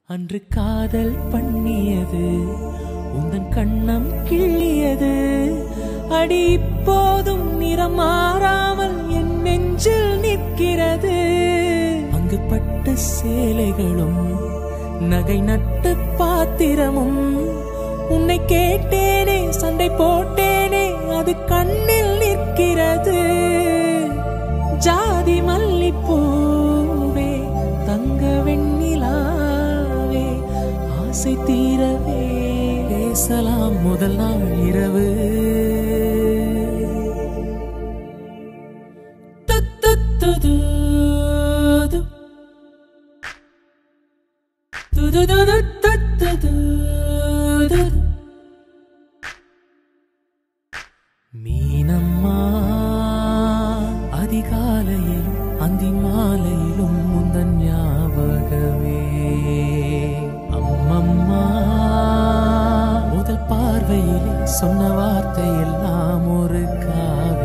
அன்று காதல் பண்ணியது உந்தன் கண்ணம் கிள்ளியது அடி இப்போதும் நிறம் மாறாமல் என் நெஞ்சில் நிற்கிறது அங்கு பட்ட சேலைகளும் நகை நட்டு பாத்திரமும் உன்னை கேட்டேனே சண்டை போட்டேனே அது கண்ணில் நிற்கிறது ஜாதி மல்லிப்பூவே தங்க வெண்ணிலாவே ஆசை தீரவே பேசலாம் முதல் நாள் இரவு துத்துத்துது. துதுதுதுதுதுதுது. மீனம்மா அதிகாலையிலும் அந்தி மாலையிலும் முந்தன் ஞாபகமே அம்மம்மா முதல் பார்வையிலே சொன்ன வார்த்தை எல்லாம் ஒரு காவியம்